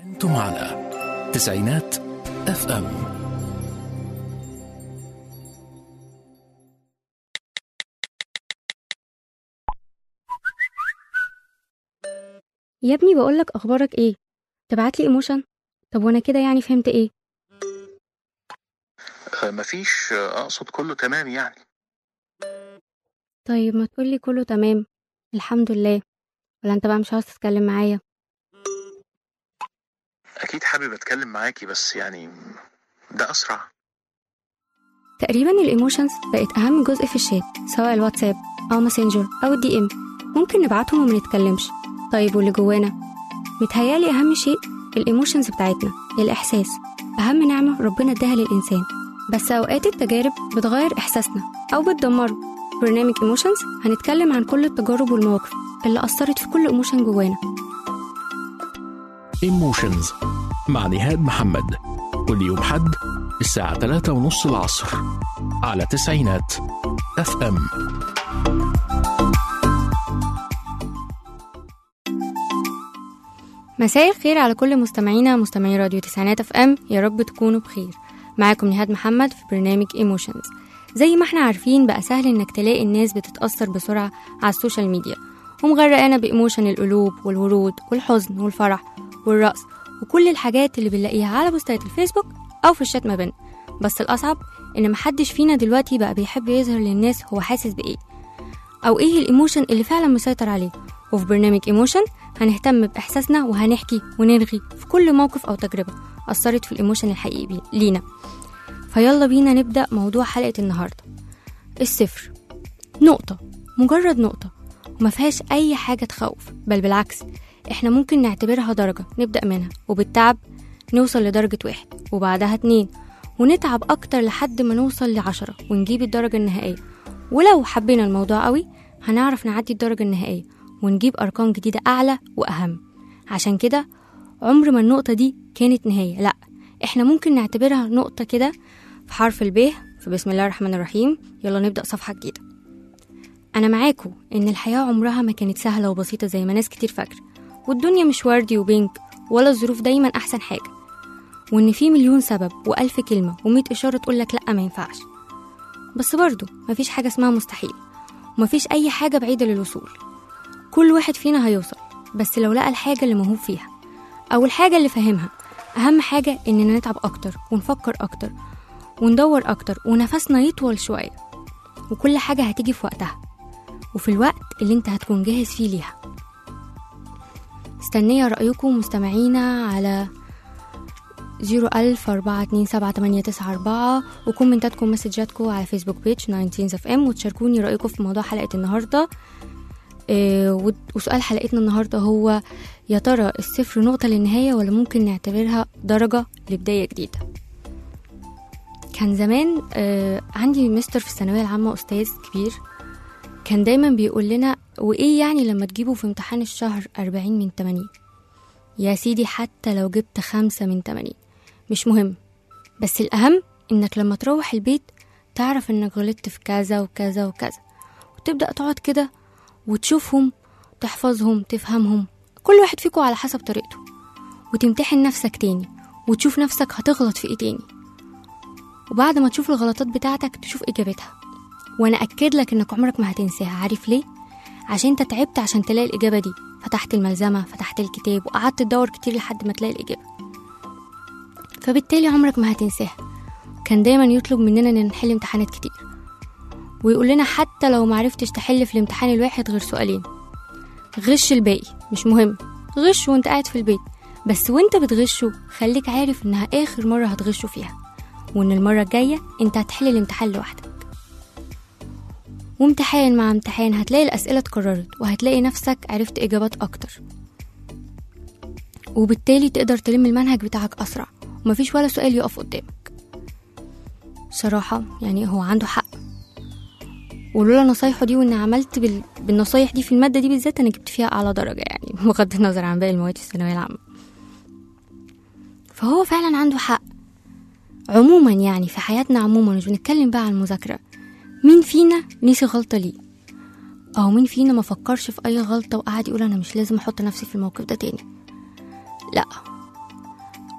أنتم على تسعينات اف ام يا ابني بقولك اخبارك ايه تبعتلي ايموشن طب وانا كده يعني فهمت ايه آه، مفيش آه، اقصد كله تمام يعني طيب ما تقولي كله تمام الحمد لله ولا انت بقى مش عاوز تتكلم معايا اكيد حابب اتكلم معاكي بس يعني ده اسرع تقريبا الايموشنز بقت اهم جزء في الشات سواء الواتساب او ماسنجر او الدي ام ممكن نبعتهم وما نتكلمش طيب واللي جوانا متهيالي اهم شيء الايموشنز بتاعتنا الاحساس اهم نعمه ربنا اداها للانسان بس اوقات التجارب بتغير احساسنا او بتدمره في برنامج ايموشنز هنتكلم عن كل التجارب والمواقف اللي اثرت في كل ايموشن جوانا ايموشنز مع نهاد محمد كل يوم حد الساعة 3 ونص العصر على تسعينات اف ام مساء الخير على كل مستمعينا مستمعي راديو تسعينات اف ام يا رب تكونوا بخير معاكم نهاد محمد في برنامج ايموشنز زي ما احنا عارفين بقى سهل انك تلاقي الناس بتتأثر بسرعة على السوشيال ميديا ومغرقانة بإيموشن القلوب والورود والحزن والفرح والرقص وكل الحاجات اللي بنلاقيها على بوستات الفيسبوك أو في الشات ما بيننا بس الأصعب إن محدش فينا دلوقتي بقى بيحب يظهر للناس هو حاسس بإيه أو إيه الإيموشن اللي فعلا مسيطر عليه وفي برنامج إيموشن هنهتم بإحساسنا وهنحكي ونرغي في كل موقف أو تجربة أثرت في الإيموشن الحقيقي بي- لينا فيلا بينا نبدأ موضوع حلقة النهاردة الصفر نقطة مجرد نقطة وما فيهاش أي حاجة تخوف بل بالعكس احنا ممكن نعتبرها درجة نبدأ منها وبالتعب نوصل لدرجة واحد وبعدها اتنين ونتعب أكتر لحد ما نوصل لعشرة ونجيب الدرجة النهائية ولو حبينا الموضوع قوي هنعرف نعدي الدرجة النهائية ونجيب أرقام جديدة أعلى وأهم عشان كده عمر ما النقطة دي كانت نهاية لأ احنا ممكن نعتبرها نقطة كده في حرف الب في بسم الله الرحمن الرحيم يلا نبدأ صفحة جديدة أنا معاكم إن الحياة عمرها ما كانت سهلة وبسيطة زي ما ناس كتير فاكرة والدنيا مش وردي وبينك ولا الظروف دايما أحسن حاجة وإن في مليون سبب وألف كلمة ومية إشارة تقولك لأ ما ينفعش بس برضه مفيش حاجة اسمها مستحيل ومفيش أي حاجة بعيدة للوصول كل واحد فينا هيوصل بس لو لقى الحاجة اللي موهوب فيها أو الحاجة اللي فاهمها أهم حاجة إننا نتعب أكتر ونفكر أكتر وندور أكتر ونفسنا يطول شوية وكل حاجة هتيجي في وقتها وفي الوقت اللي انت هتكون جاهز فيه ليها مستنية رأيكم مستمعينا على زيرو ألف أربعة اتنين سبعة تمانية تسعة أربعة وكومنتاتكم مسجاتكم على فيسبوك بيج 19 اف ام وتشاركوني رأيكم في موضوع حلقة النهاردة إيه و- وسؤال حلقتنا النهاردة هو يا ترى الصفر نقطة للنهاية ولا ممكن نعتبرها درجة لبداية جديدة كان زمان آه عندي مستر في الثانوية العامة أستاذ كبير كان دايما بيقول لنا وإيه يعني لما تجيبوا في امتحان الشهر أربعين من تمانين يا سيدي حتى لو جبت خمسة من تمانين مش مهم بس الأهم إنك لما تروح البيت تعرف إنك غلطت في كذا وكذا وكذا وتبدأ تقعد كده وتشوفهم تحفظهم تفهمهم كل واحد فيكم على حسب طريقته وتمتحن نفسك تاني وتشوف نفسك هتغلط في ايه تاني وبعد ما تشوف الغلطات بتاعتك تشوف اجابتها وانا اكد لك انك عمرك ما هتنساها عارف ليه عشان انت تعبت عشان تلاقي الاجابه دي فتحت الملزمه فتحت الكتاب وقعدت تدور كتير لحد ما تلاقي الاجابه فبالتالي عمرك ما هتنساها كان دايما يطلب مننا ان نحل امتحانات كتير ويقول لنا حتى لو معرفتش تحل في الامتحان الواحد غير سؤالين غش الباقي مش مهم غش وانت قاعد في البيت بس وانت بتغشه خليك عارف انها اخر مرة هتغشه فيها وان المرة الجاية انت هتحل الامتحان لوحدك وامتحان مع امتحان هتلاقي الأسئلة اتكررت وهتلاقي نفسك عرفت إجابات أكتر وبالتالي تقدر تلم المنهج بتاعك أسرع ومفيش ولا سؤال يقف قدامك صراحة يعني هو عنده حق ولولا نصايحه دي وان عملت بال... بالنصايح دي في الماده دي بالذات انا جبت فيها اعلى درجه يعني بغض النظر عن باقي المواد في الثانويه العامه فهو فعلا عنده حق عموما يعني في حياتنا عموما مش بنتكلم بقى عن المذاكره مين فينا نسي غلطه ليه او مين فينا ما فكرش في اي غلطه وقعد يقول انا مش لازم احط نفسي في الموقف ده تاني لا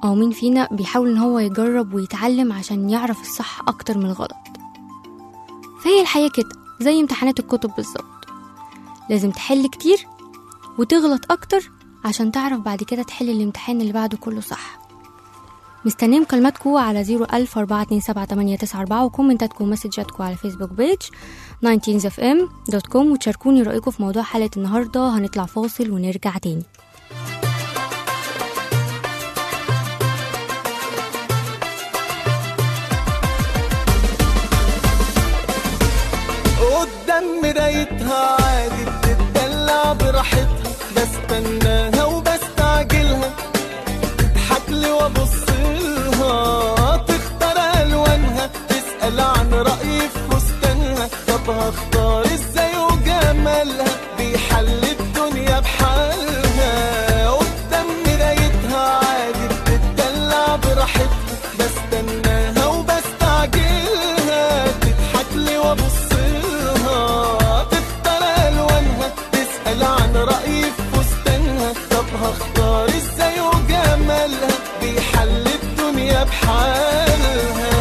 أو مين فينا بيحاول إن هو يجرب ويتعلم عشان يعرف الصح أكتر من الغلط فهي الحياة كده زي امتحانات الكتب بالظبط لازم تحل كتير وتغلط أكتر عشان تعرف بعد كده تحل الامتحان اللي بعده كله صح مستنيه مكالماتكم على زيرو ألف أربعة اتنين سبعة تمانية تسعة أربعة وكومنتاتكم ومسجاتكم على فيسبوك بيج 19fm.com وتشاركوني رأيكم في موضوع حلقة النهاردة هنطلع فاصل ونرجع تاني قدام مرايتها عادي بتدلع براحتها بستناها وبستعجلها تضحك لي وابص لها تختار الوانها تسال عن رايي في فستانها طب هختار ازاي وجمالها بيحل الدنيا بحالها قدام مرايتها عادي بتدلع براحتها بستناها وبستعجلها تضحك لي وابص لها تختار الوانها تسال عن رايي في فستانها طب هختار ازاي وجمالها بيحل الدنيا بحالها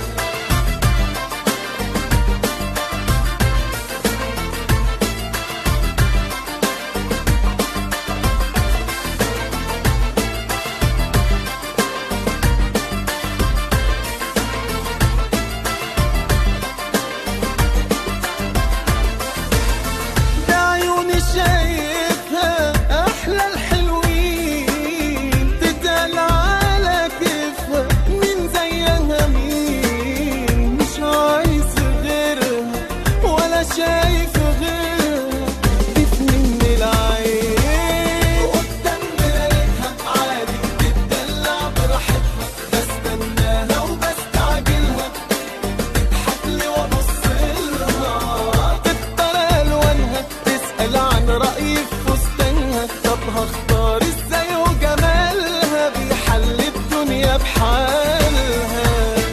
بعيوني شايفها احلى الحلوين تتقال على كيفها مين زيها مين مش عايز غيرها ولا شايف غيرها تفني من العين قدام مرايتها عادي تتدلع براحتها بستناها وبستعجلها تضحك لي وابص لها تختار الوانها تسال عن رايي في فستانها طب هختار ازاي وجمالها بيحل الدنيا بحالها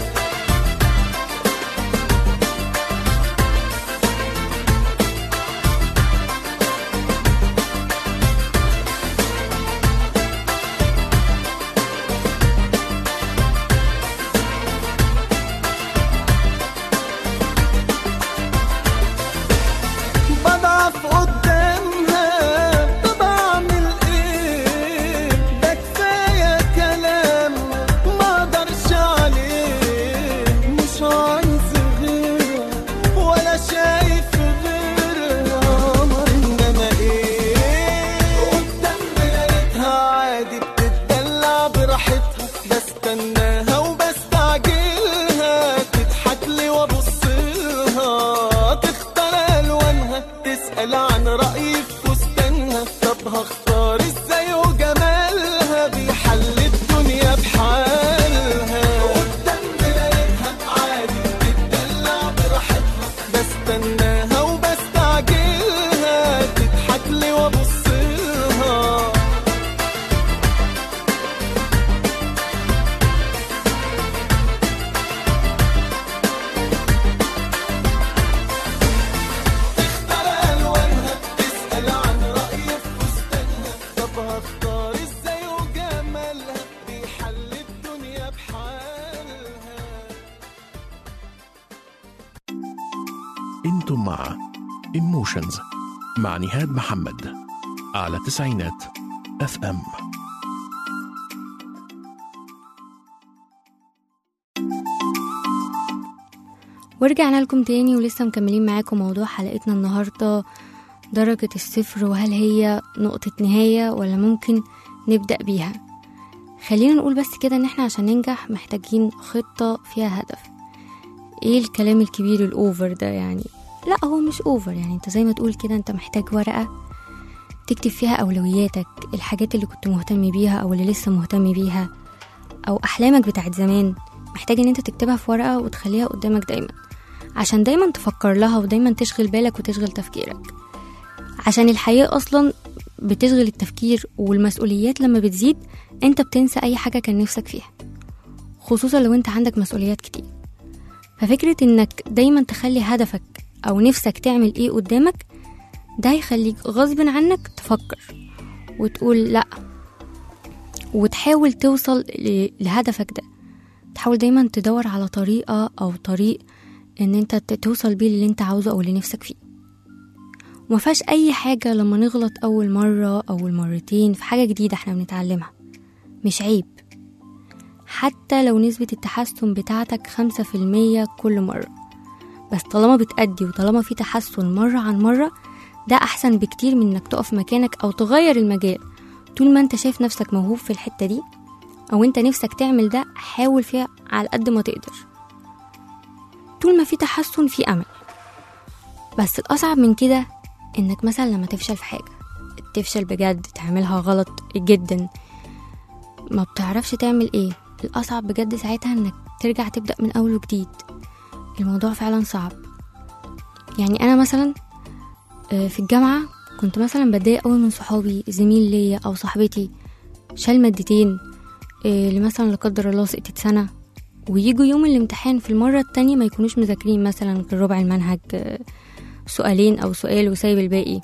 بضعف قدامها طب اعمل ايه ده كفايه كلام ما اقدرش عليه مش عايز غيرها ولا شايف غيرها امر انما ايه قدام مرايتها عادي بتدلع براحتها بستناها وبستعجلها تضحك لي وابص لها تختار الوانها تسال عن رايي في فستانها طب هختار ازاي وجمالها بيحل الدنيا بحالها قدام مرايتها عادي بتدلع براحتها بستناها وبستعجلها تضحك لي وابص لها تختار الوانها تسال عن رايي في فستانها طب هختار ازاي وجمالها بيحل الدنيا بحالها انتم مع ايموشنز مع نهاد محمد على تسعينات اف ام ورجعنا لكم تاني ولسه مكملين معاكم موضوع حلقتنا النهاردة درجة الصفر وهل هي نقطة نهاية ولا ممكن نبدأ بيها خلينا نقول بس كده ان احنا عشان ننجح محتاجين خطة فيها هدف ايه الكلام الكبير الاوفر ده يعني لا هو مش اوفر يعني انت زي ما تقول كده انت محتاج ورقة تكتب فيها اولوياتك الحاجات اللي كنت مهتم بيها او اللي لسه مهتم بيها او احلامك بتاعت زمان محتاج ان انت تكتبها في ورقة وتخليها قدامك دايما عشان دايما تفكر لها ودايما تشغل بالك وتشغل تفكيرك عشان الحياة أصلا بتشغل التفكير والمسؤوليات لما بتزيد انت بتنسى أي حاجة كان نفسك فيها خصوصا لو انت عندك مسؤوليات كتير ففكرة انك دايما تخلي هدفك أو نفسك تعمل ايه قدامك ده هيخليك غصب عنك تفكر وتقول لأ وتحاول توصل ل- لهدفك ده تحاول دايما تدور على طريقة أو طريق إن أنت ت- توصل بيه اللي أنت عاوزه أو اللي نفسك فيه ومفيهاش أي حاجة لما نغلط أول مرة أو مرتين في حاجة جديدة احنا بنتعلمها مش عيب حتى لو نسبة التحسن بتاعتك خمسة في المية كل مرة بس طالما بتأدي وطالما في تحسن مرة عن مرة ده أحسن بكتير من إنك تقف مكانك أو تغير المجال طول ما أنت شايف نفسك موهوب في الحتة دي أو أنت نفسك تعمل ده حاول فيها على قد ما تقدر طول ما في تحسن في أمل بس الأصعب من كده إنك مثلا لما تفشل في حاجة تفشل بجد تعملها غلط جدا ما بتعرفش تعمل ايه الأصعب بجد ساعتها إنك ترجع تبدأ من أول وجديد الموضوع فعلا صعب يعني أنا مثلا آه، في الجامعة كنت مثلا بتضايق أوي من صحابي زميل ليا أو صاحبتي شال مادتين آه، اللي مثلا لا قدر الله سقطت سنة ويجوا يوم الامتحان في المرة التانية ما يكونوش مذاكرين مثلا غير ربع المنهج آه، سؤالين أو سؤال وسايب الباقي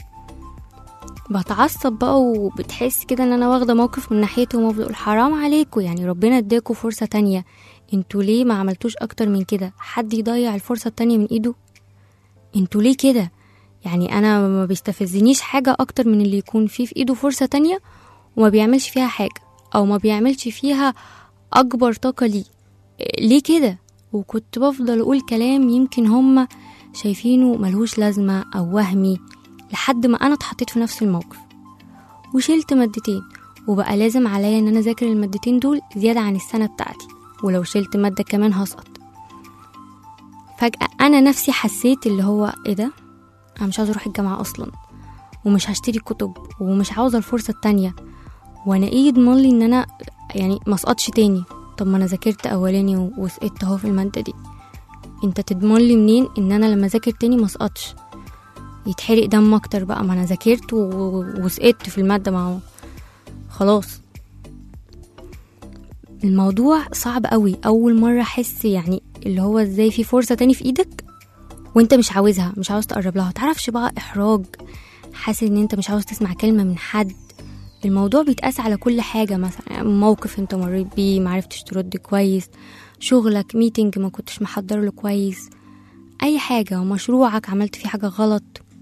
بتعصب بقى وبتحس كده ان انا واخده موقف من ناحيتهم وبقول حرام عليكم يعني ربنا اداكوا فرصه تانية انتوا ليه ما عملتوش اكتر من كده حد يضيع الفرصه التانية من ايده انتوا ليه كده يعني انا ما بيستفزنيش حاجه اكتر من اللي يكون فيه في ايده فرصه تانية وما بيعملش فيها حاجه او ما بيعملش فيها اكبر طاقه ليه إيه، ليه كده وكنت بفضل اقول كلام يمكن هما شايفينه ملهوش لازمه او وهمي لحد ما انا اتحطيت في نفس الموقف وشلت مادتين وبقى لازم عليا ان انا اذاكر المادتين دول زياده عن السنه بتاعتي ولو شلت ماده كمان هسقط فجاه انا نفسي حسيت اللي هو ايه ده انا مش عاوزه اروح الجامعه اصلا ومش هشتري كتب ومش عاوزه الفرصه التانية وانا ايه يضمن لي ان انا يعني ما اسقطش تاني طب ما انا ذاكرت اولاني و- وسقطت اهو في الماده دي انت تضمن لي منين ان انا لما اذاكر تاني ما اسقطش يتحرق دم اكتر بقى ما انا ذاكرت و- و- وسقطت في الماده ما هو خلاص الموضوع صعب قوي اول مره احس يعني اللي هو ازاي في فرصه تاني في ايدك وانت مش عاوزها مش عاوز تقرب لها تعرفش بقى احراج حاسس ان انت مش عاوز تسمع كلمه من حد الموضوع بيتقاس على كل حاجة مثلا يعني موقف انت مريت بيه معرفتش ترد كويس شغلك ميتنج ما كنتش محضر له كويس اي حاجة مشروعك عملت فيه حاجة غلط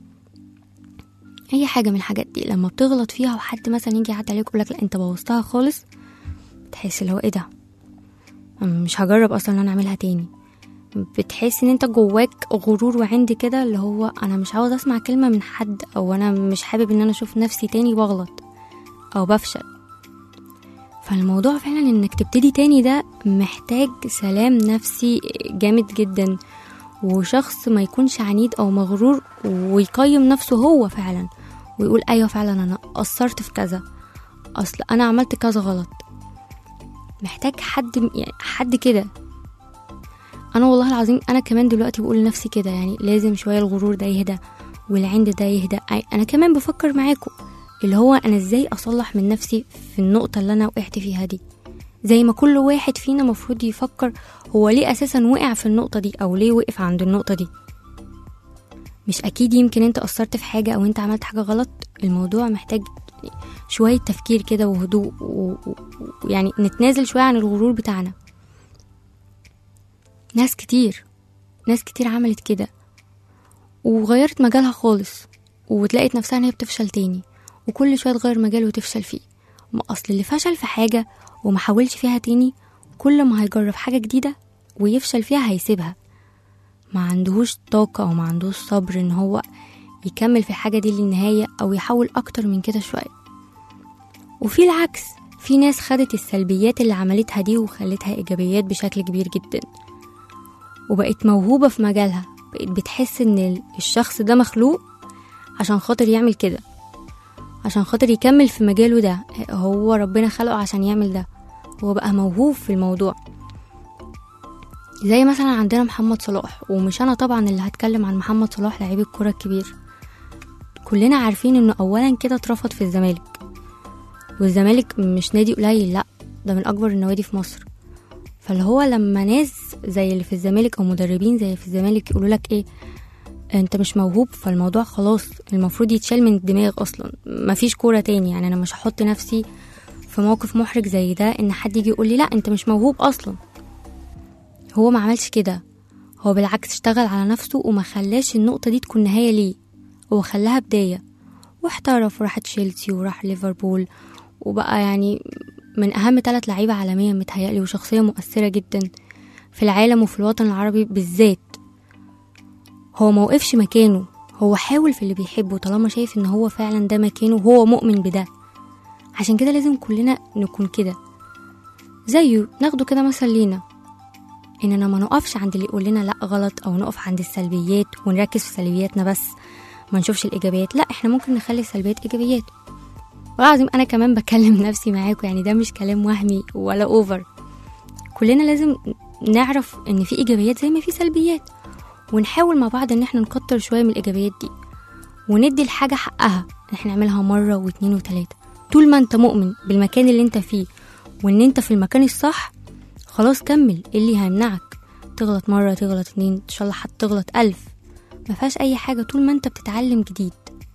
اي حاجة من الحاجات دي لما بتغلط فيها وحد مثلا يجي يعدي عليك يقولك لا انت بوظتها خالص تحس اللي هو ايه ده مش هجرب اصلا ان انا اعملها تاني بتحس ان انت جواك غرور وعند كده اللي هو انا مش عاوز اسمع كلمة من حد او انا مش حابب ان انا اشوف نفسي تاني بغلط او بفشل فالموضوع فعلا انك تبتدي تاني ده محتاج سلام نفسي جامد جدا وشخص ما يكونش عنيد او مغرور ويقيم نفسه هو فعلا ويقول ايوه فعلا انا قصرت في كذا اصل انا عملت كذا غلط محتاج حد يعني حد كده انا والله العظيم انا كمان دلوقتي بقول لنفسي كده يعني لازم شويه الغرور ده يهدى والعند ده يهدى أي- انا كمان بفكر معاكم اللي هو انا ازاي اصلح من نفسي في النقطه اللي انا وقعت فيها دي زي ما كل واحد فينا مفروض يفكر هو ليه اساسا وقع في النقطه دي او ليه وقف عند النقطه دي مش اكيد يمكن انت قصرت في حاجه او انت عملت حاجه غلط الموضوع محتاج شويه تفكير كده وهدوء و- و- ويعني نتنازل شويه عن الغرور بتاعنا ناس كتير ناس كتير عملت كده وغيرت مجالها خالص وتلاقت نفسها ان هي بتفشل تاني وكل شويه تغير مجال وتفشل فيه ما اصل اللي فشل في حاجه وما حاولش فيها تاني كل ما هيجرب حاجه جديده ويفشل فيها هيسيبها ما عندهوش طاقه او ما عندهوش صبر ان هو يكمل في الحاجه دي للنهايه او يحاول اكتر من كده شويه وفي العكس في ناس خدت السلبيات اللي عملتها دي وخلتها ايجابيات بشكل كبير جدا وبقت موهوبه في مجالها بقت بتحس ان الشخص ده مخلوق عشان خاطر يعمل كده عشان خاطر يكمل في مجاله ده هو ربنا خلقه عشان يعمل ده هو بقى موهوب في الموضوع زي مثلا عندنا محمد صلاح ومش انا طبعا اللي هتكلم عن محمد صلاح لعيب الكرة الكبير كلنا عارفين انه اولا كده اترفض في الزمالك والزمالك مش نادي قليل لا ده من اكبر النوادي في مصر فاللي هو لما ناس زي اللي في الزمالك او مدربين زي في الزمالك يقولوا لك ايه انت مش موهوب فالموضوع خلاص المفروض يتشال من الدماغ اصلا مفيش كوره تاني يعني انا مش هحط نفسي في موقف محرج زي ده ان حد يجي يقول لي لا انت مش موهوب اصلا هو ما عملش كده هو بالعكس اشتغل على نفسه وما خلاش النقطة دي تكون نهاية ليه هو خلاها بداية واحترف وراح تشيلسي وراح ليفربول وبقى يعني من أهم ثلاث لعيبة عالميا متهيألي وشخصية مؤثرة جدا في العالم وفي الوطن العربي بالذات هو موقفش مكانه هو حاول في اللي بيحبه طالما شايف ان هو فعلا ده مكانه وهو مؤمن بده عشان كده لازم كلنا نكون كده زيه ناخده كده مثل لينا اننا ما نقفش عند اللي يقول لنا لا غلط او نقف عند السلبيات ونركز في سلبياتنا بس ما نشوفش الايجابيات لا احنا ممكن نخلي السلبيات ايجابيات والعظيم انا كمان بكلم نفسي معاكم يعني ده مش كلام وهمي ولا اوفر كلنا لازم نعرف ان في ايجابيات زي ما في سلبيات ونحاول مع بعض ان احنا نكتر شويه من الايجابيات دي وندي الحاجه حقها احنا نعملها مره واتنين وتلاته طول ما انت مؤمن بالمكان اللي انت فيه وان انت في المكان الصح خلاص كمل إيه اللي هيمنعك تغلط مرة تغلط اتنين ان شاء الله حتى تغلط ألف ما فيهاش أي حاجة طول ما انت بتتعلم جديد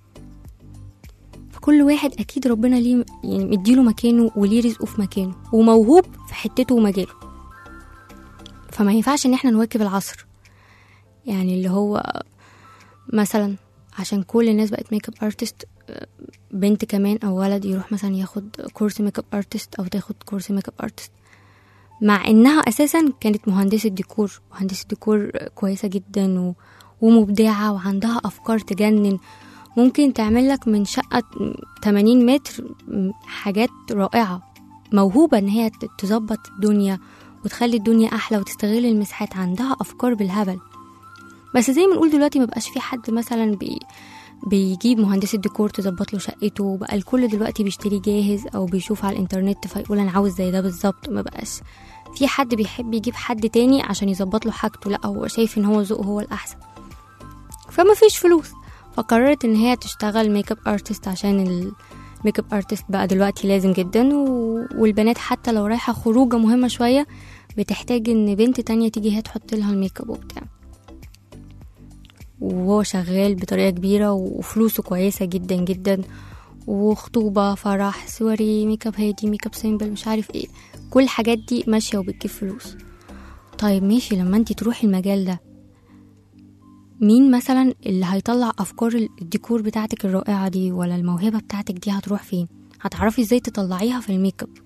فكل واحد أكيد ربنا ليه يعني مديله مكانه وليه رزقه في مكانه وموهوب في حتته ومجاله فما ينفعش ان احنا نواكب العصر يعني اللي هو مثلا عشان كل الناس بقت ميك اب ارتست بنت كمان او ولد يروح مثلا ياخد كورس ميك اب ارتست او تاخد كورس ميك اب ارتست مع انها اساسا كانت مهندسه ديكور مهندسه ديكور كويسه جدا و... ومبدعه وعندها افكار تجنن ممكن تعمل لك من شقه 80 متر حاجات رائعه موهوبه ان هي تظبط الدنيا وتخلي الدنيا احلى وتستغل المساحات عندها افكار بالهبل بس زي ما نقول دلوقتي مبقاش في حد مثلا بي بيجيب مهندسة ديكور تظبط له شقته بقى الكل دلوقتي بيشتري جاهز او بيشوف على الانترنت فيقول انا عاوز زي ده بالظبط ما بقاش في حد بيحب يجيب حد تاني عشان يظبط له حاجته لا هو شايف ان هو ذوقه هو الاحسن فما فيش فلوس فقررت ان هي تشتغل ميك اب ارتست عشان الميك اب ارتست بقى دلوقتي لازم جدا و... والبنات حتى لو رايحه خروجه مهمه شويه بتحتاج ان بنت تانية تيجي هي تحط لها الميك اب وبتاع وهو شغال بطريقة كبيرة وفلوسه كويسة جدا جدا وخطوبة فرح سوري ميك اب هادي ميك اب سيمبل مش عارف ايه كل الحاجات دي ماشية وبتجيب فلوس طيب ماشي لما انت تروحي المجال ده مين مثلا اللي هيطلع افكار الديكور بتاعتك الرائعة دي ولا الموهبة بتاعتك دي هتروح فين هتعرفي ازاي تطلعيها في الميك اب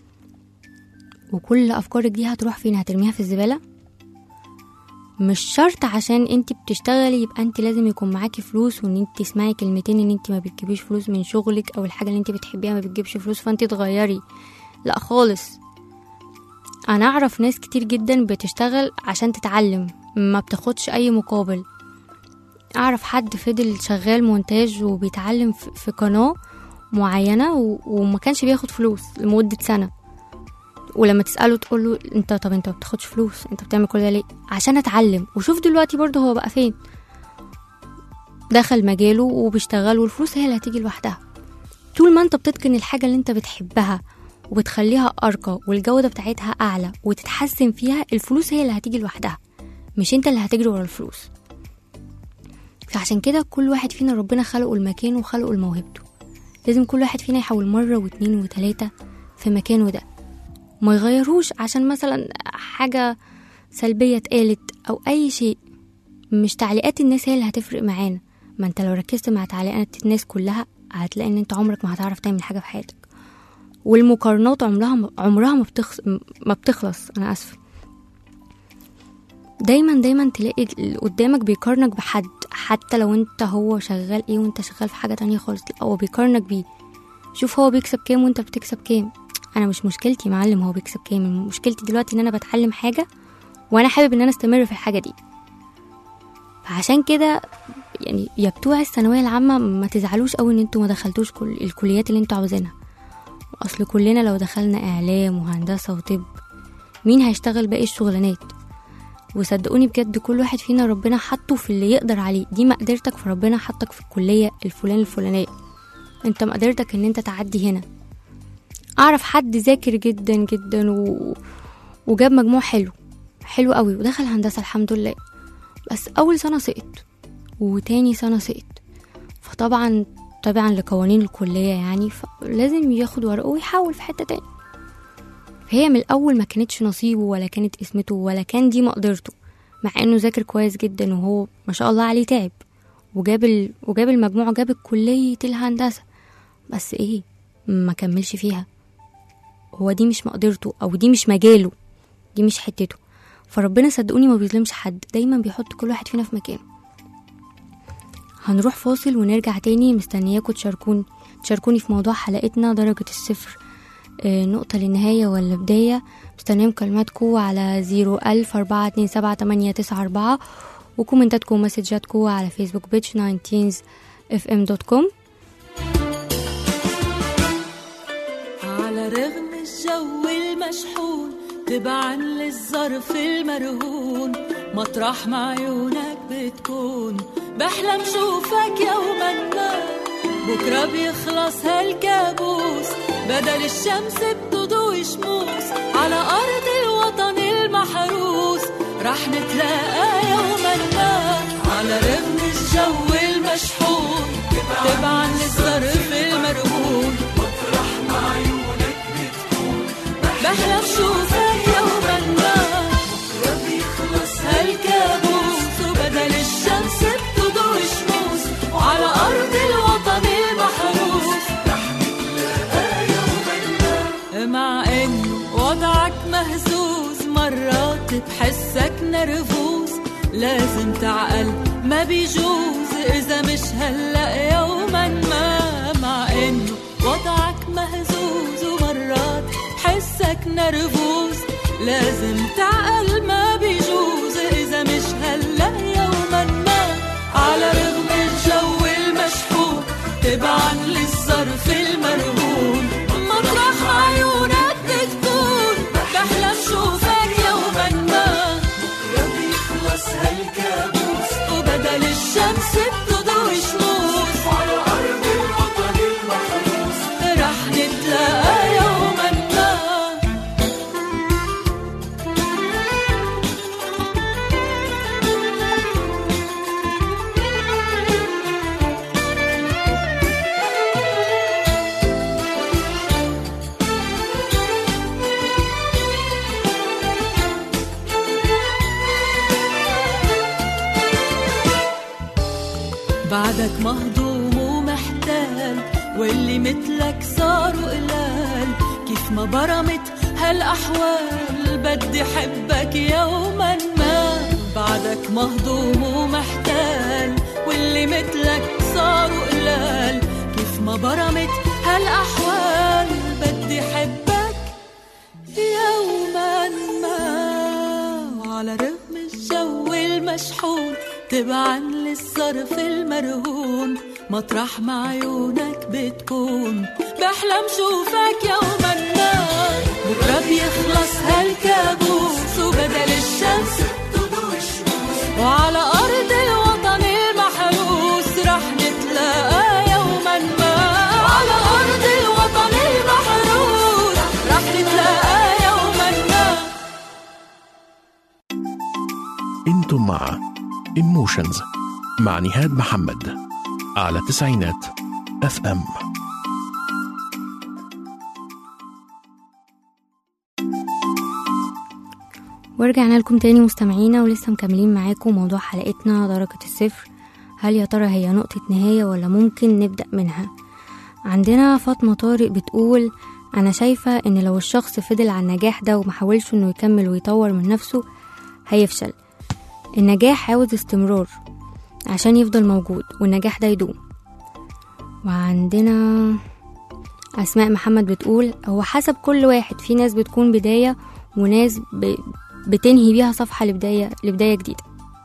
وكل افكارك دي هتروح فين هترميها في الزبالة مش شرط عشان انت بتشتغلي يبقى انت لازم يكون معاكي فلوس وان انت تسمعي كلمتين ان انت ما بتجيبيش فلوس من شغلك او الحاجه اللي انت بتحبيها ما بتجيبش فلوس فانت تغيري لا خالص انا اعرف ناس كتير جدا بتشتغل عشان تتعلم ما بتاخدش اي مقابل اعرف حد فضل شغال مونتاج وبيتعلم في قناه معينه وما كانش بياخد فلوس لمده سنه ولما تساله تقول له انت طب انت ما بتاخدش فلوس انت بتعمل كل ده ليه عشان اتعلم وشوف دلوقتي برضه هو بقى فين دخل مجاله وبيشتغل والفلوس هي اللي هتيجي لوحدها طول ما انت بتتقن الحاجه اللي انت بتحبها وبتخليها ارقى والجوده بتاعتها اعلى وتتحسن فيها الفلوس هي اللي هتيجي لوحدها مش انت اللي هتجري ورا الفلوس فعشان كده كل واحد فينا ربنا خلقه المكان وخلقه لموهبته لازم كل واحد فينا يحاول مرة واتنين وتلاتة في مكانه ده ما يغيرهوش عشان مثلا حاجة سلبية اتقالت أو أي شيء مش تعليقات الناس هي اللي هتفرق معانا ما انت لو ركزت مع تعليقات الناس كلها هتلاقي ان انت عمرك ما هتعرف تعمل حاجة في حياتك والمقارنات عمرها عمرها ما, بتخص ما بتخلص انا اسفه دايما دايما تلاقي اللي قدامك بيقارنك بحد حتى لو انت هو شغال ايه وانت شغال في حاجة تانية خالص لا هو بيقارنك بيه شوف هو بيكسب كام وانت بتكسب كام انا مش مشكلتي معلم هو بيكسب كام مشكلتي دلوقتي ان انا بتعلم حاجة وانا حابب ان انا استمر في الحاجة دي فعشان كده يعني يا بتوع الثانوية العامة ما تزعلوش قوي ان انتوا ما دخلتوش كل الكليات اللي انتوا عاوزينها اصل كلنا لو دخلنا اعلام وهندسة وطب مين هيشتغل باقي الشغلانات وصدقوني بجد كل واحد فينا ربنا حطه في اللي يقدر عليه دي مقدرتك فربنا حطك في الكلية الفلان الفلانية انت مقدرتك ان انت تعدي هنا اعرف حد ذاكر جدا جدا و... وجاب مجموع حلو حلو قوي ودخل هندسة الحمد لله بس اول سنة سقط وتاني سنة سقط فطبعا طبعا لقوانين الكلية يعني فلازم ياخد ورقه ويحاول في حتة تاني فهي من الأول ما كانتش نصيبه ولا كانت اسمته ولا كان دي مقدرته مع انه ذاكر كويس جدا وهو ما شاء الله عليه تعب وجاب ال... وجاب المجموع وجاب كلية الهندسة بس ايه ما كملش فيها هو دي مش مقدرته او دي مش مجاله دي مش حتته فربنا صدقوني ما بيظلمش حد دايما بيحط كل واحد فينا في مكانه هنروح فاصل ونرجع تاني مستنياكم تشاركوني تشاركوني في موضوع حلقتنا درجة الصفر آه، نقطة للنهاية ولا بداية مستنية مكالماتكم على زيرو ألف أربعة اتنين سبعة تمانية تسعة أربعة وكومنتاتكم ومسجاتكم على فيسبوك بيج 19 اف ام دوت كوم على رغم الجو المشحون تبعا للظرف المرهون مطرح ما عيونك بتكون بحلم شوفك يوما ما بكرة بيخلص هالكابوس بدل الشمس بتضوي شموس على أرض الوطن المحروس رح نتلاقى يوما ما على رغم الجو المشحون تبعا للظرف المرهون بحلم شوفك يوما ما بيخلص هالكابوس وبدل الشمس بتضوي شموس وعلى أرض الوطن المحروس مع إنه وضعك مهزوز مرات بحسك نرفوز لازم تعقل ما بيجوز إذا مش هلأ يوما ما مع إنه وضعك مهزوز ومرات حسك نرفوز لازم تعقل ما بيجوز إذا مش هلأ يوما ما على رغم الجو المشحون تبعا للظرف المرهون مطرح عيونك بتكون بحلم شوفك يوما ما بيخلص هالكابوس وبدل الشمس بتضوي شموس على أرض الوطن المحروس رح نتلاقى يوما ما بعدك مهضوم ومحتال واللي مثلك صاروا قلال كيف ما برمت هالأحوال بدي حبك يوما ما بعدك مهضوم ومحتال واللي مثلك صاروا قلال كيف ما برمت هالأحوال بدي حبك يوما ما وعلى رغم الجو المشحون تبعا للظرف المرهون مطرح ما عيونك بتكون بحلم شوفك يوما ما بكرة بيخلص هالكابوس وبدل الشمس تضوي الشموس وعلى أرض الوطن المحروس رح نتلاقى يوما ما على أرض الوطن المحروس رح نتلاقى يوما ما انتم مع ايموشنز مع نهاد محمد على تسعينات اف ام ورجعنا لكم تاني مستمعينا ولسه مكملين معاكم موضوع حلقتنا درجة الصفر هل يا ترى هي نقطة نهاية ولا ممكن نبدأ منها عندنا فاطمة طارق بتقول أنا شايفة إن لو الشخص فضل على النجاح ده ومحاولش إنه يكمل ويطور من نفسه هيفشل النجاح عاوز استمرار عشان يفضل موجود والنجاح ده يدوم وعندنا أسماء محمد بتقول هو حسب كل واحد في ناس بتكون بداية وناس ب... بتنهي بيها صفحة لبداية لبداية جديدة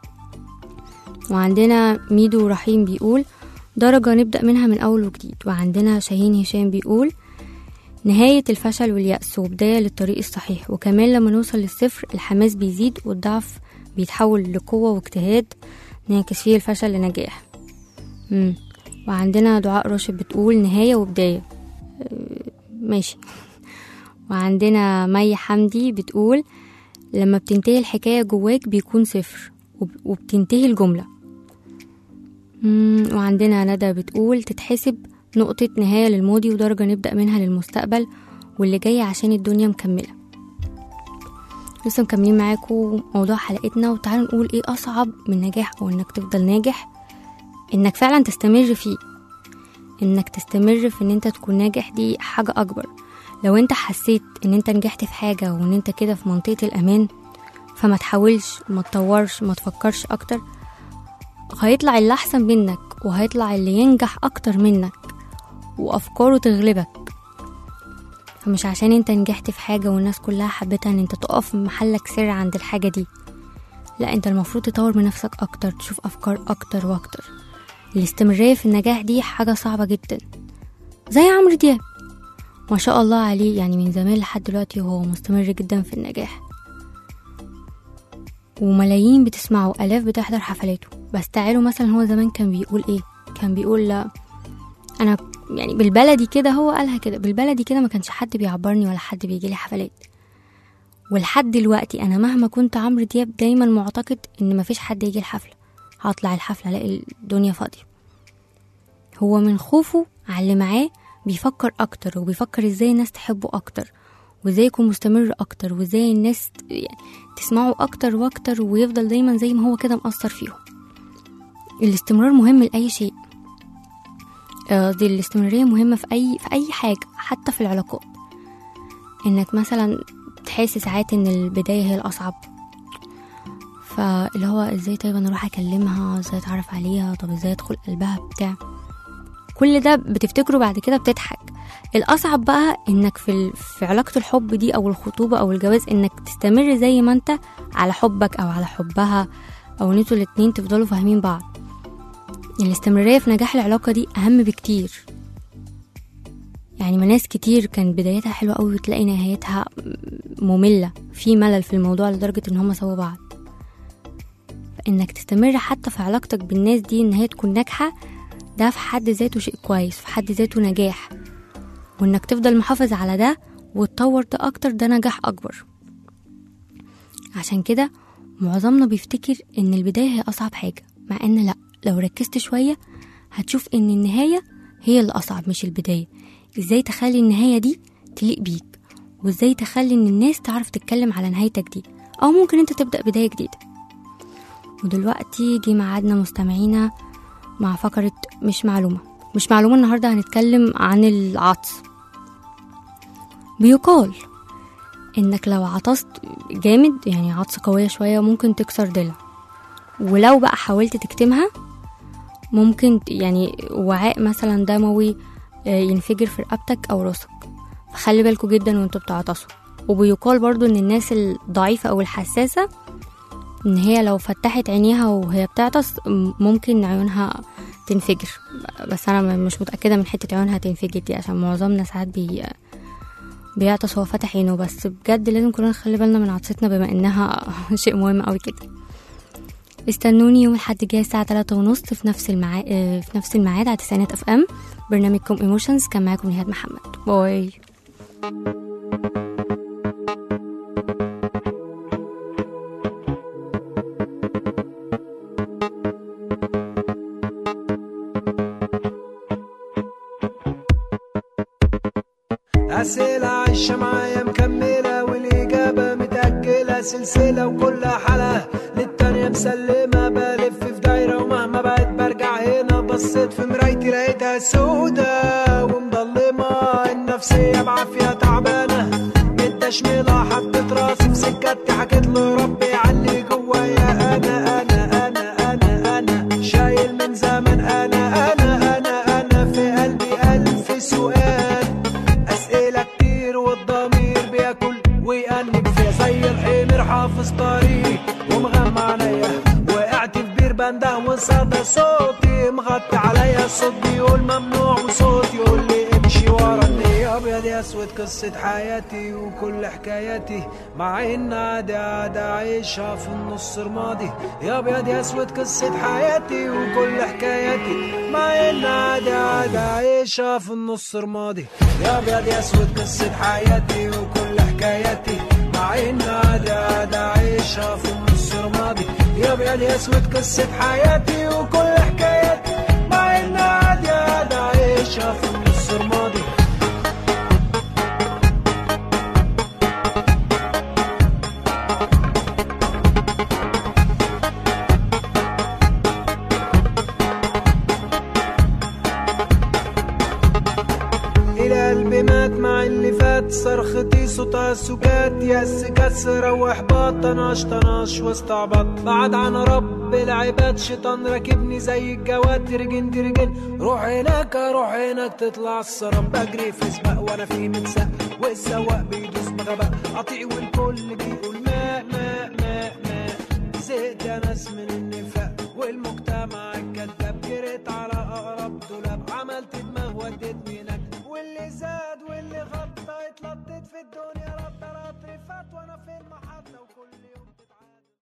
وعندنا ميدو رحيم بيقول درجة نبدأ منها من أول وجديد وعندنا شاهين هشام بيقول نهاية الفشل واليأس وبداية للطريق الصحيح وكمان لما نوصل للصفر الحماس بيزيد والضعف بيتحول لقوة واجتهاد نعكس فيه الفشل لنجاح مم. وعندنا دعاء راشد بتقول نهاية وبداية أه، ماشي وعندنا مي حمدي بتقول لما بتنتهي الحكاية جواك بيكون صفر وب- وبتنتهي الجملة مم، وعندنا ندى بتقول تتحسب نقطة نهاية للماضي ودرجة نبدأ منها للمستقبل واللي جاي عشان الدنيا مكملة لسه مكملين معاكم موضوع حلقتنا وتعالوا نقول ايه أصعب من نجاح أو إنك تفضل ناجح إنك فعلا تستمر فيه إنك تستمر في إن أنت تكون ناجح دي حاجة أكبر لو أنت حسيت إن أنت نجحت في حاجة وإن أنت كده في منطقة الأمان فما تحاولش ما تطورش ما تفكرش أكتر هيطلع اللي أحسن منك وهيطلع اللي ينجح أكتر منك وأفكاره تغلبك فمش عشان انت نجحت في حاجة والناس كلها حبتها ان انت تقف محلك سر عند الحاجة دي لا انت المفروض تطور من نفسك اكتر تشوف افكار اكتر واكتر الاستمرارية في النجاح دي حاجة صعبة جدا زي عمرو دياب ما شاء الله عليه يعني من زمان لحد دلوقتي هو مستمر جدا في النجاح وملايين بتسمعه آلاف بتحضر حفلاته بس تعالوا مثلا هو زمان كان بيقول ايه كان بيقول لا انا يعني بالبلدي كده هو قالها كده بالبلدي كده ما كانش حد بيعبرني ولا حد بيجي لي حفلات ولحد دلوقتي انا مهما كنت عمرو دياب دايما معتقد ان مفيش حد يجي الحفله هطلع الحفله الاقي الدنيا فاضيه هو من خوفه على اللي معاه بيفكر اكتر وبيفكر ازاي الناس تحبه اكتر وازاي يكون مستمر اكتر وازاي الناس ت- يعني تسمعه اكتر واكتر ويفضل دايما زي ما هو كده مأثر فيهم الاستمرار مهم لأي شيء آه، قصدي الاستمرارية مهمة في أي في أي حاجة حتى في العلاقات إنك مثلا تحس ساعات إن البداية هي الأصعب فاللي هو ازاي طيب انا اروح اكلمها ازاي اتعرف عليها طب ازاي ادخل قلبها بتاع كل ده بتفتكره بعد كده بتضحك الاصعب بقى انك في ال... في علاقه الحب دي او الخطوبه او الجواز انك تستمر زي ما انت على حبك او على حبها او ان انتوا الاتنين تفضلوا فاهمين بعض الاستمراريه في نجاح العلاقه دي اهم بكتير يعني ما ناس كتير كان بدايتها حلوه قوي وتلاقي نهايتها ممله في ملل في الموضوع لدرجه ان هما سوا بعض انك تستمر حتى في علاقتك بالناس دي ان هي تكون ناجحه ده في حد ذاته شيء كويس في حد ذاته نجاح وانك تفضل محافظ على ده وتطور ده اكتر ده نجاح اكبر عشان كده معظمنا بيفتكر ان البدايه هي اصعب حاجه مع ان لا لو ركزت شويه هتشوف ان النهايه هي اللي اصعب مش البدايه ازاي تخلي النهايه دي تليق بيك وازاي تخلي ان الناس تعرف تتكلم على نهايتك دي او ممكن انت تبدا بدايه جديده ودلوقتي جه ميعادنا مستمعينا مع فقرة مش معلومة مش معلومة النهاردة هنتكلم عن العطس بيقال انك لو عطست جامد يعني عطس قوية شوية ممكن تكسر ضلع ولو بقى حاولت تكتمها ممكن ت- يعني وعاء مثلا دموي آه، ينفجر في رقبتك او راسك فخلي بالكوا جدا وانتوا بتعطسوا وبيقال برضو ان الناس الضعيفة او الحساسة ان هي لو فتحت عينيها وهي بتعطس م- ممكن عيونها تنفجر بس انا م- مش متاكده من حته عيونها تنفجر دي عشان معظمنا ساعات بي بيعطس وهو فاتح عينه بس بجد لازم كلنا نخلي بالنا من عطستنا بما انها شيء مهم قوي كده استنوني يوم الحد الجاي الساعة تلاتة ونص في نفس الميعاد في نفس الميعاد على تسعينات اف ام برنامجكم ايموشنز كان معاكم نهاد محمد باي أسئلة عايشة معايا مكملة والإجابة متأجلة سلسلة وكل حلقة للتانية مسلمة بلف في دايرة ومهما بقيت برجع هنا بصيت في مرايتي لقيتها سودة ومضلمة النفسية بعافية تعبانة متشملة حطيت راسي في سكتي حكيت له ربي علي جوايا أنا أنا أنا أنا أنا شايل من زمان أنا أنا أنا أنا في قلبي ألف سؤال أسئلة كتير والضمير بياكل ويأنب فيا زي الحمير حافظ طريق ومغمى عينيا وقعت في بير بنده وصدى صوتي مغطي عليا الصوت بيقول ممنوع وصوت يقول لي امشي ورا النية ابيض يا اسود قصة حياتي وكل حكاياتي مع ان عادي عادي عايشها في النص رمادي يا ابيض يا اسود قصة حياتي وكل حكاياتي مع ان عادي عادي عايشها في النص رمادي يا ابيض يا اسود قصة حياتي وكل حكاياتي مع ان عادي عادي عايشها في النص رمادي يا ابيض يا اسود قصة حياتي وكل حكاياتي عايشها في النص رمادي إلى قلبي مات مع اللي فات صرختي صوتها سكات يأس كسر وإحباط طناش طناش واستعبط بعد عن رب العباد شيطان راكبني زي الجواد ترجن ترجن روح هناك روح هناك تطلع السراب بجري في سباق وانا في متساق والسواق بيدوس بغباء قطيع والكل بيقول ما ما ما ما زهقت يا ناس من النفاق والمجتمع الكذاب جريت على اقرب دولاب عملت دماغ ودتني هناك واللي زاد واللي غطى اتلطت في الدنيا رد رد فات وانا في المحل